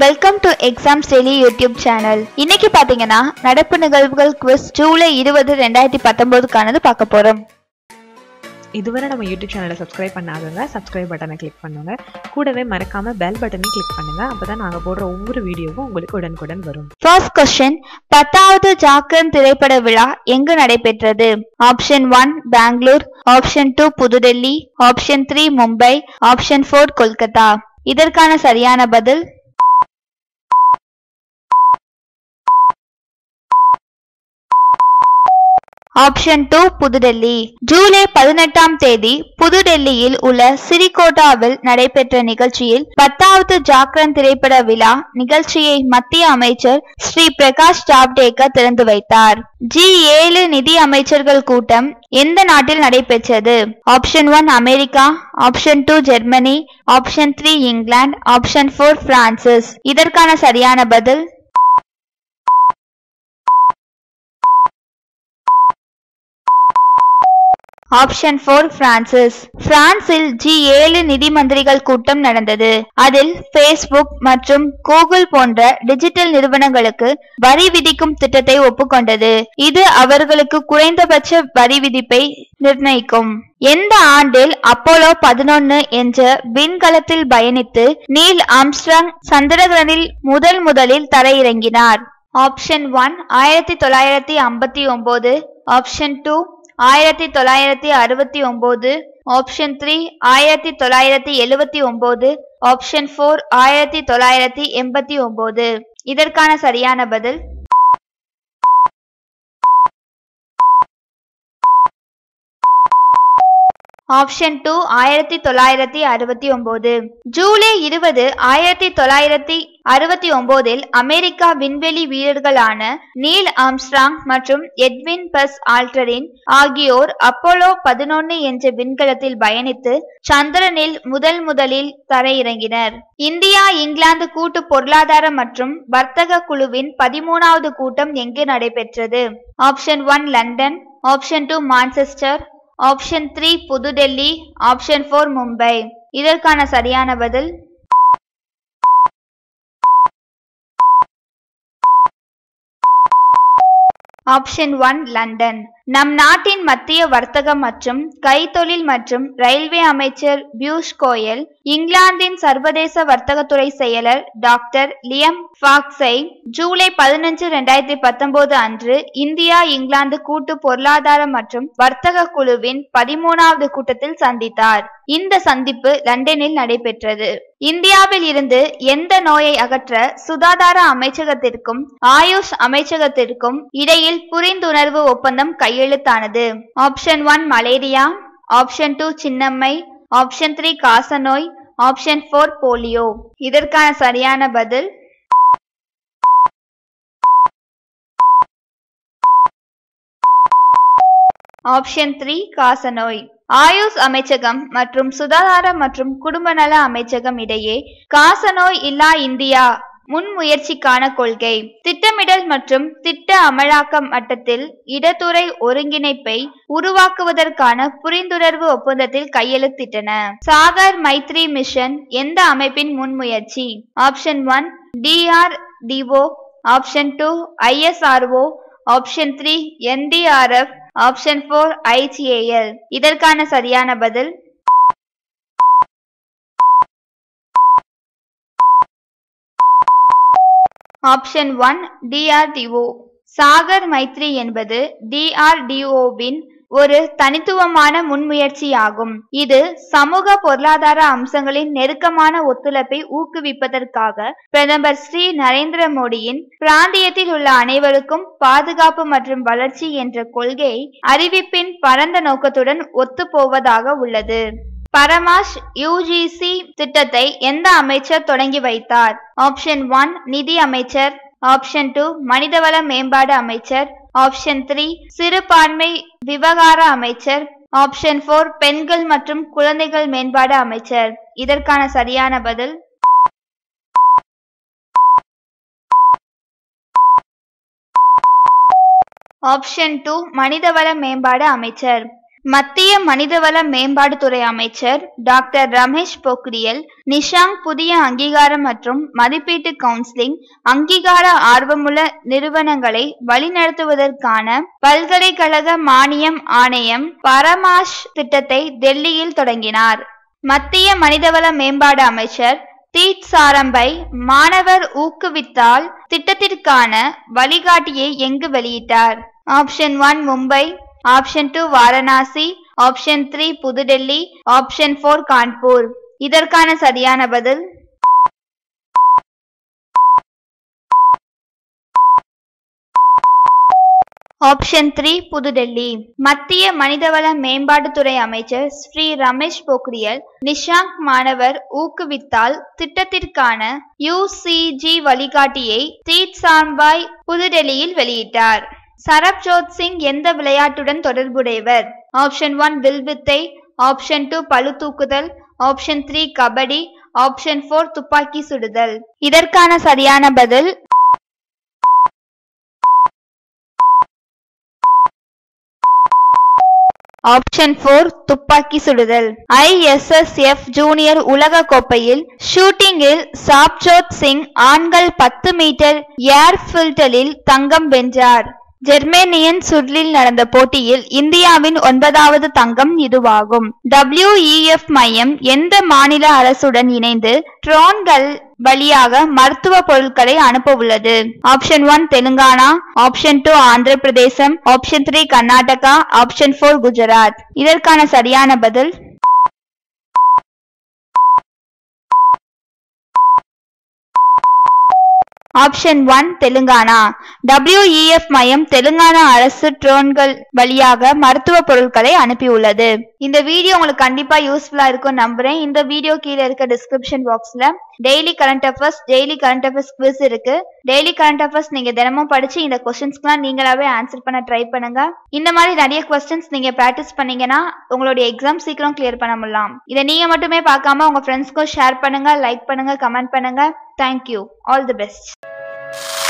welcome to exams daily YouTube channel இன்னைக்கு பாத்தீங்கன்னா நடப்பு நிகழ்வுகள் குவிஸ் ஜூலை இருபது ரெண்டாயிரத்தி பத்தொன்பதுக்கானது பார்க்க போறோம் இதுவரை நம்ம யூடியூப் சேனலை சப்ஸ்கிரைப் பண்ணாதவங்க சப்ஸ்கிரைப் பட்டனை கிளிக் பண்ணுங்க கூடவே மறக்காம பெல் பட்டனையும் கிளிக் பண்ணுங்க அப்பதான் நாங்க போடுற ஒவ்வொரு வீடியோவும் உங்களுக்கு உடனுக்குடன் வரும் ஃபர்ஸ்ட் கொஸ்டின் பத்தாவது ஜாக்கன் திரைப்பட விழா எங்கு நடைபெற்றது option one Bengaluru option two புதுடெல்லி option three Mumbai option four Kolkata இதற்கான சரியான பதில் ஆப்ஷன் டூ புதுடெல்லி ஜூலை பதினெட்டாம் தேதி புதுடெல்லியில் உள்ள சிறிகோட்டாவில் நடைபெற்ற நிகழ்ச்சியில் பத்தாவது ஜாக்ரன் திரைப்பட விழா நிகழ்ச்சியை மத்திய அமைச்சர் ஸ்ரீ பிரகாஷ் ஜாவ்டேகர் திறந்து வைத்தார் ஜி ஏழு நிதி அமைச்சர்கள் கூட்டம் எந்த நாட்டில் நடைபெற்றது option one America option two Germany option three England option four France இதற்கான சரியான பதில் ஆப்ஷன் போர் பிரான்சிஸ் பிரான்சில் ஜி ஏழு நிதி மந்திரிகள் கூட்டம் நடந்தது அதில் பேஸ்புக் மற்றும் கூகுள் போன்ற டிஜிட்டல் நிறுவனங்களுக்கு வரி விதிக்கும் திட்டத்தை ஒப்புக்கொண்டது இது அவர்களுக்கு குறைந்தபட்ச வரி விதிப்பை நிர்ணயிக்கும் எந்த ஆண்டில் அப்போலோ பதினொன்னு என்ற விண்கலத்தில் பயணித்து நீல் ஆம்ஸ்ட்ராங் சந்திரகிரனில் முதல் முதலில் தரையிறங்கினார் ஆப்ஷன் ஒன் ஆயிரத்தி தொள்ளாயிரத்தி ஐம்பத்தி ஒன்பது ஆப்ஷன் டூ ஆயிரத்தி தொள்ளாயிரத்தி அறுபத்தி ஒன்பது ஆப்ஷன் த்ரீ ஆயிரத்தி தொள்ளாயிரத்தி எழுவத்தி ஒன்பது ஆப்ஷன் ஃபோர் ஆயிரத்தி தொள்ளாயிரத்தி எண்பத்தி ஒன்பது இதற்கான சரியான பதில் ஆப்ஷன் டூ ஆயிரத்தி தொள்ளாயிரத்தி அறுபத்தி ஒன்பது ஜூலை இருபது ஆயிரத்தி தொள்ளாயிரத்தி அறுபத்தி ஒன்பதில் அமெரிக்கா விண்வெளி வீரர்களான நீல் ஆம்ஸ்ட்ராங் மற்றும் எட்வின் பஸ் ஆல்டரின் ஆகியோர் அப்போலோ பதினொன்னு என்ற விண்கலத்தில் பயணித்து சந்திரனில் முதல் முதலில் தரையிறங்கினர் இந்தியா இங்கிலாந்து கூட்டு பொருளாதார மற்றும் வர்த்தக குழுவின் பதிமூணாவது கூட்டம் எங்கு நடைபெற்றது option one London option two Manchester option three புதுடெல்லி ஆப்ஷன் ஃபோர் மும்பை இதற்கான சரியான பதில் ஆப்ஷன் ஒன் லண்டன் நம் நாட்டின் மத்திய வர்த்தக மற்றும் கைத்தொழில் மற்றும் ரயில்வே அமைச்சர் பியூஷ் கோயல் இங்கிலாந்தின் சர்வதேச வர்த்தகத்துறை செயலர் டாக்டர் லியம் ஃபாக்ஸை ஜூலை பதினஞ்சு ரெண்டாயிரத்தி பத்தொன்பது அன்று இந்தியா இங்கிலாந்து கூட்டு பொருளாதார மற்றும் வர்த்தக குழுவின் பதிமூணாவது கூட்டத்தில் சந்தித்தார் இந்த சந்திப்பு லண்டனில் நடைபெற்றது இந்தியாவில் இருந்து எந்த நோயை அகற்ற சுகாதார அமைச்சகத்திற்கும் ஆயுஷ் அமைச்சகத்திற்கும் இடையில் புரிந்துணர்வு ஒப்பந்தம் கையெழுத்தானது option one malaria option two சின்னம்மை ஆப்ஷன் த்ரீ காசநோய் ஆப்ஷன் ஃபோர் போலியோ இதற்கான சரியான பதில் ஆப்ஷன் த்ரீ காசநோய் ஆயுஷ் அமைச்சகம் மற்றும் சுகாதார மற்றும் குடும்ப நல அமைச்சகம் இடையே காசநோய் இல்லா இந்தியா முன்முயற்சிக்கான கொள்கை திட்டமிடல் மற்றும் திட்ட அமலாக்க மட்டத்தில் இடத்துறை ஒருங்கிணைப்பை உருவாக்குவதற்கான புரிந்துணர்வு ஒப்பந்தத்தில் கையெழுத்திட்டன சாகர் மைத்ரி மிஷன் எந்த அமைப்பின் முன்முயற்சி option one DRDO option two ISRO option three NDRF option four ICAL இதற்கான சரியான பதில் option one DRDO Sagar Maitri என்பது டிஆர்டிஓவின் ஒரு தனித்துவமான முன்முயற்சியாகும் இது சமூக பொருளாதார அம்சங்களின் நெருக்கமான ஒத்துழைப்பை ஊக்குவிப்பதற்காக பிரதமர் ஸ்ரீ நரேந்திர மோடியின் பிராந்தியத்தில் உள்ள அனைவருக்கும் பாதுகாப்பு மற்றும் வளர்ச்சி என்ற கொள்கை அறிவிப்பின் பரந்த நோக்கத்துடன் ஒத்துப்போவதாக உள்ளது பரமாஷ் யூஜிசி திட்டத்தை எந்த அமைச்சர் தொடங்கி வைத்தார் ஆப்ஷன் ஒன் நிதி அமைச்சர் ஆப்ஷன் டூ மனிதவள மேம்பாடு அமைச்சர் ஆப்ஷன் த்ரீ சிறுபான்மை விவகார அமைச்சர் ஆப்ஷன் ஃபோர் பெண்கள் மற்றும் குழந்தைகள் மேம்பாடு அமைச்சர் இதற்கான சரியான பதில் ஆப்ஷன் டூ மனிதவள மேம்பாடு அமைச்சர் மத்திய மனிதவள மேம்பாட்டுத்துறை அமைச்சர் டாக்டர் ரமேஷ் பொக்ரியல் நிஷாங்க் புதிய அங்கீகாரம் மற்றும் மதிப்பீட்டு கவுன்சிலிங் அங்கீகார ஆர்வமுள்ள நிறுவனங்களை வழிநடத்துவதற்கான பல்கலைக்கழக மானியம் ஆணையம் பரமாஷ் திட்டத்தை டெல்லியில் தொடங்கினார் மத்திய மனிதவள மேம்பாடு அமைச்சர் தீட் சாரம்பை மாணவர் ஊக்குவித்தால் திட்டத்திற்கான வழிகாட்டியை எங்கு வெளியிட்டார் option one Mumbai option two Varanasi option three புதுடெல்லி ஆப்ஷன் ஃபோர் கான்பூர் இதற்கான சரியான பதில் ஆப்ஷன் த்ரீ புதுடெல்லி மத்திய மனிதவள மேம்பாட்டுத்துறை அமைச்சர் ஸ்ரீ ரமேஷ் பொக்ரியல் நிஷாங்க் மாணவர் ஊக்குவித்தால் திட்டத்திற்கான யுசிஜி வழிகாட்டியை தீட் சாம்பாய் புதுடெல்லியில் வெளியிட்டார் சரப்ஜோத் சிங் எந்த விளையாட்டுடன் தொடர்புடையவர் ஆப்ஷன் ஒன் வில்வித்தை ஆப்ஷன் டூ பளு தூக்குதல் option three kabaddi option four துப்பாக்கி சுடுதல் இதற்கான சரியான பதில் ஆப்ஷன் போர் துப்பாக்கி சுடுதல் ஐஎஸ்எஸ்எஃப் ஜூனியர் உலக கோப்பையில் ஷூட்டிங்கில் சாப்ஜோத் சிங் ஆண்கள் பத்து மீட்டர் ஏர் ஃபில்டலில் தங்கம் வென்றார் ஜெர்மேனியன் சுர்லில் நடந்த போட்டியில் இந்தியாவின் ஒன்பதாவது தங்கம் இதுவாகும் WEF மையம் எந்த மாநில அரசுடன் இணைந்து ட்ரோன்கள் வழியாக மருத்துவ பொருட்களை அனுப்ப உள்ளது option one Telangana option two Andhra பிரதேசம் option three Karnataka option four Gujarat இதற்கான சரியான பதில் ஆப்ஷன் ஒன் தெலுங்கானா WEF மையம் தெலுங்கானா அரசு ட்ரோன்கள் வழியாக மருத்துவ பொருட்களை அனுப்பியுள்ளது இந்த வீடியோ உங்களுக்கு கண்டிப்பா யூஸ்ஃபுல்லா இருக்கும் நம்புறேன் இந்த வீடியோ கீழே இருக்க டிஸ்கிரிப்ஷன் பாக்ஸ்ல daily current affairs daily current affairs quiz இருக்கு டெய்லி கரண்ட் அஃபேர்ஸ் நீங்க தினமும் படிச்சு இந்த கொஸ்டின்ஸ்க்குலாம் நீங்களாவே ஆன்சர் பண்ண ட்ரை பண்ணுங்க இந்த மாதிரி நிறைய கொஸ்டின்ஸ் நீங்க பிராக்டிஸ் பண்ணீங்கன்னா உங்களுடைய எக்ஸாம் சீக்கிரம் கிளியர் பண்ண முடியலாம் இதை நீங்க மட்டுமே பார்க்காம உங்க ஃப்ரெண்ட்ஸ்க்கும் ஷேர் பண்ணுங்க லைக் பண்ணுங்க கமெண்ட் பண்ணுங்க தேங்க்யூ ஆல் தி பெஸ்ட்